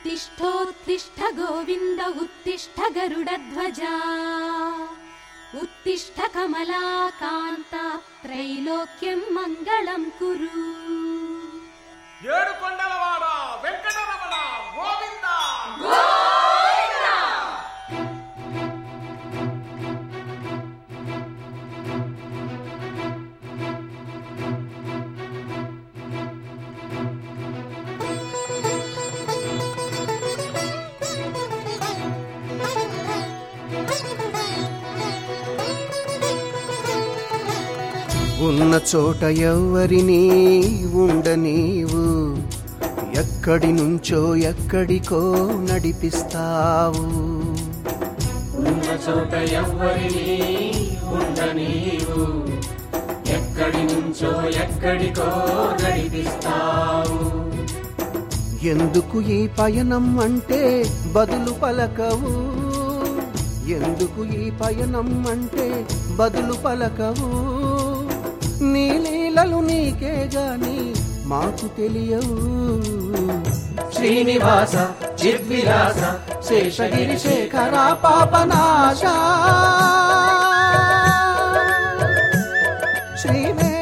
उत्तिष्ठोत्तिष्ठ गोविन्द उत्तिष्ठ गरुडध्वजा उत्तिष्ठ कमलाकान्ता त्रैलोक्यं मङ्गलं कुरु ఏడు కొండలవాడ వెంకటరమణ గోవింద ఉన్న చోట ఎవ్వరినీ ఉండనీవు ఎక్కడి నుంచో ఎక్కడికో నడిపిస్తావు ఉన్న చోట ఎవ్వరిని ఉండనీవు ఎక్కడి నుంచో ఎక్కడికో నడిపిస్తావు ఎందుకు ఈ పయనం అంటే బదులు పలకవు ఎందుకు ఈ పయనం అంటే బదులు పలకవు నీ లీలలు నీకే గాని మాకు తెలియవు శ్రీనివాస చిద్విలాస శేషగిరి శేఖర పాపనాశ శ్రీమే